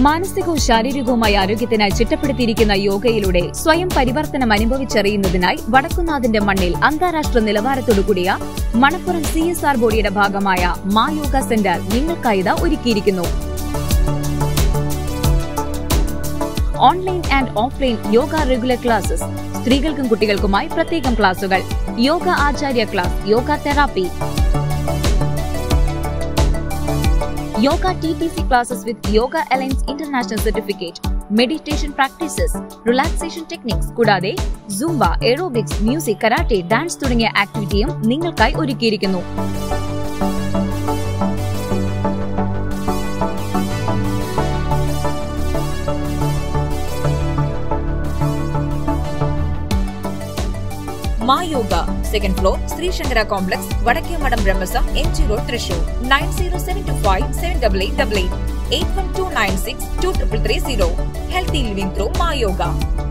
മാനസികവും ശാരീരികവുമായ ആരോഗ്യത്തിനായി ചിട്ടപ്പെടുത്തിയിരിക്കുന്ന യോഗയിലൂടെ സ്വയം പരിവർത്തനം അനുഭവിച്ചറിയുന്നതിനായി വടക്കുന്നാഥിന്റെ മണ്ണിൽ അന്താരാഷ്ട്ര നിലവാരത്തോടുകൂടിയ മണപ്പുറം സി എസ് ആർ ബോഡിയുടെ ഭാഗമായ മാ യോഗ സെന്റർ നിങ്ങൾക്കായി ഇതാ ഒരുക്കിയിരിക്കുന്നു online and offline yoga regular classes സ്ത്രീകൾക്കും കുട്ടികൾക്കുമായി പ്രത്യേകം ക്ലാസുകൾ yoga acharya class yoga therapy yoga T T C classes with yoga alliance international certificate meditation practices relaxation techniques കൂടാതെ Zumba aerobics music karate dance തുടങ്ങിയ ആക്ടിവിറ്റിയും നിങ്ങൾക്കായി ഒരുക്കിയിരിക്കുന്നു Maa yoga second floor Sreesankara complex Vadakkemadam Brahmaswam M G road Thrissur nine zero seven two five seven double eight double eight eight one two nine six two triple three zero healthy living through Maa yoga